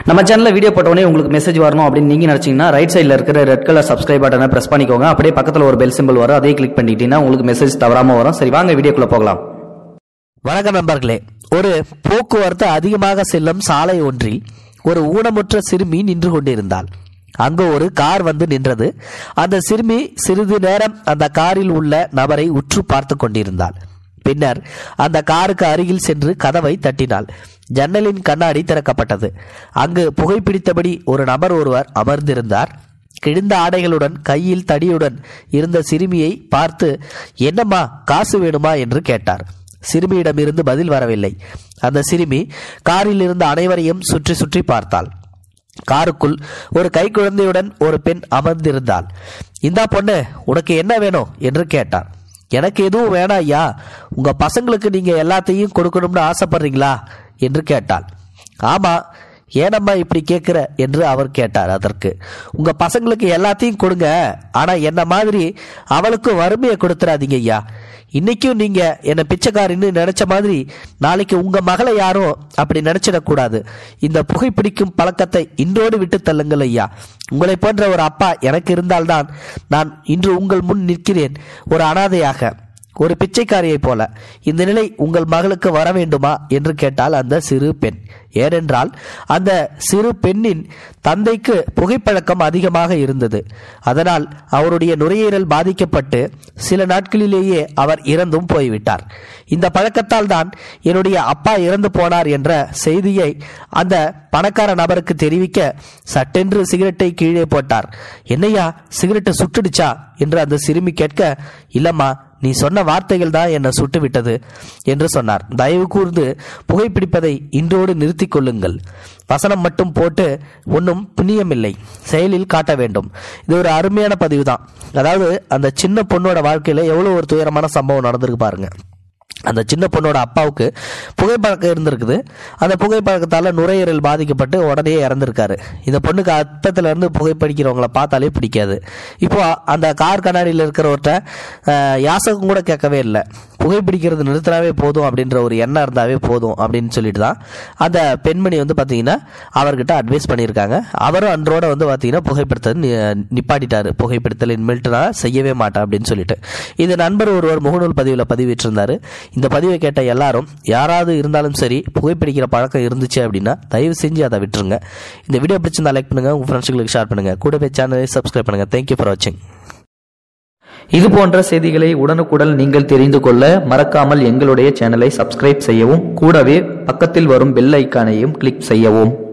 நம்ம சேனல்ல வீடியோ போட்டோடனே உங்களுக்கு மெசேஜ் வரணும் அப்படின்னு நீங்க நினைச்சீங்கன்னா ரைட் சைடில் இருக்கிற ரெட் கலர் சப்ஸ்கிரைப் பட்டனை பிரஸ் பண்ணிக்கோங்க அப்படியே பக்கத்தில் ஒரு பெல் சிம்பிள் வரும் அதையும் கிளிக் பண்ணிட்டீங்கன்னா உங்களுக்கு மெசேஜ் தவறாம வரும் சரி வாங்க வீடியோக்குள்ள போகலாம் வணக்கம் நண்பர்களே ஒரு போக்குவரத்து அதிகமாக செல்லும் சாலை ஒன்றில் ஒரு ஊனமுற்ற சிறுமி நின்று கொண்டிருந்தாள் அங்கு ஒரு கார் வந்து நின்றது அந்த சிறுமி சிறிது நேரம் அந்த காரில் உள்ள நபரை உற்று பார்த்து கொண்டிருந்தாள் பின்னர் அந்த காருக்கு அருகில் சென்று கதவை தட்டினாள் ஜன்னலின் கண்ணாடி திறக்கப்பட்டது அங்கு புகைப்பிடித்தபடி ஒரு நபர் ஒருவர் அமர்ந்திருந்தார் கிழிந்த ஆடைகளுடன் கையில் தடியுடன் இருந்த சிறுமியை பார்த்து என்னம்மா காசு வேணுமா என்று கேட்டார் சிறுமியிடமிருந்து பதில் வரவில்லை அந்த சிறுமி காரில் இருந்த அனைவரையும் சுற்றி சுற்றி பார்த்தாள் காருக்குள் ஒரு கைக்குழந்தையுடன் ஒரு பெண் அமர்ந்திருந்தாள் இந்தா பொண்ணு உனக்கு என்ன வேணும் என்று கேட்டார் எனக்கு எதுவும் வேணாம் ஐயா உங்க பசங்களுக்கு நீங்க எல்லாத்தையும் கொடுக்கணும்னு ஆசைப்படுறீங்களா என்று கேட்டாள் ஆமா ஏனம்மா இப்படி கேட்குற என்று அவர் கேட்டார் அதற்கு உங்க பசங்களுக்கு எல்லாத்தையும் கொடுங்க ஆனா என்ன மாதிரி அவளுக்கும் வறுமையை கொடுத்துறாதீங்க ஐயா இன்னைக்கும் நீங்க என்ன பிச்சைக்காரின்னு நினைச்ச மாதிரி நாளைக்கு உங்க மகளை யாரும் அப்படி நினைச்சிடக்கூடாது இந்த புகைப்பிடிக்கும் பழக்கத்தை இன்றோடு விட்டு தள்ளுங்கள் ஐயா உங்களை போன்ற ஒரு அப்பா எனக்கு இருந்தால்தான் நான் இன்று உங்கள் முன் நிற்கிறேன் ஒரு அனாதையாக ஒரு பிச்சைக்காரியைப் போல இந்த நிலை உங்கள் மகளுக்கு வர வேண்டுமா என்று கேட்டால் அந்த சிறு பெண் ஏனென்றால் அந்த சிறு பெண்ணின் தந்தைக்கு புகைப்பழக்கம் அதிகமாக இருந்தது அதனால் அவருடைய நுரையீரல் பாதிக்கப்பட்டு சில நாட்களிலேயே அவர் இறந்தும் போய்விட்டார் இந்த பழக்கத்தால் தான் என்னுடைய அப்பா இறந்து போனார் என்ற செய்தியை அந்த பணக்கார நபருக்கு தெரிவிக்க சட்டென்று சிகரெட்டை கீழே போட்டார் என்னையா சிகரெட்டை சுட்டுடுச்சா என்று அந்த சிறுமி கேட்க இல்லம்மா நீ சொன்ன வார்த்தைகள் தான் என்னை சுட்டு விட்டது என்று சொன்னார் தயவு கூர்ந்து புகைப்பிடிப்பதை இன்றோடு நிறுத்திக் கொள்ளுங்கள் வசனம் மட்டும் போட்டு ஒன்றும் புண்ணியமில்லை செயலில் காட்ட வேண்டும் இது ஒரு அருமையான பதிவு தான் அதாவது அந்த சின்ன பொண்ணோட வாழ்க்கையில எவ்வளவு ஒரு துயரமான சம்பவம் நடந்திருக்கு பாருங்க அந்த சின்ன பொண்ணோட அப்பாவுக்கு புகைப்பழக்கம் இருந்திருக்குது அந்த புகைப்பழக்கத்தால் நுரையீரல் பாதிக்கப்பட்டு உடனே இறந்துருக்காரு இந்த பொண்ணுக்கு அத்தத்துல இருந்து புகைப்பிடிக்கிறவங்கள பார்த்தாலே பிடிக்காது இப்போ அந்த கார் கண்ணாடியில் இருக்கிறவர்கிட்ட அஹ், யாசகம் கூட கேட்கவே இல்லை புகைப்பிடிக்கிறது நிறுத்தினாவே போதும் அப்படின்ற ஒரு எண்ணம் இருந்தாவே போதும் அப்படின்னு சொல்லிட்டு தான் அந்த பெண்மணி வந்து பார்த்தீங்கன்னா அவர்கிட்ட அட்வைஸ் பண்ணியிருக்காங்க அவரும் அன்றோட வந்து பார்த்தீங்கன்னா புகைப்பிடித்தது நி- நிப்பாட்டிட்டாரு புகைப்பிடித்தல் இனிமேல்ட்டு நான் செய்யவே மாட்டேன் அப்படின்னு சொல்லிட்டு இது நண்பர் ஒருவர் முகநூல் பதிவில் பதிவிட்டிருந்தாரு இந்த பதிவை கேட்ட எல்லாரும் யாராவது இருந்தாலும் சரி புகைப்பிடிக்கிற பழக்கம் இருந்துச்சு அப்படின்னா தயவு செஞ்சு அதை விட்டுருங்க இந்த வீடியோ பிடிச்சிருந்தா லைக் பண்ணுங்க உங்க ஃப்ரெண்ட்ஸுங்களுக்கு ஷேர் பண்ணுங்க கூடவே சேனலை சப்ஸ்கிரைப் பண்ணுங்க தேங்க்யூ ஃபார் வாட்சிங் இது போன்ற செய்திகளை உடனுக்குடன் நீங்கள் தெரிந்து கொள்ள மறக்காமல் எங்களுடைய சேனலை சப்ஸ்கிரைப் செய்யவும் கூடவே பக்கத்தில் வரும் பெல் ஐக்கானையும் கிளிக் செய்யவும்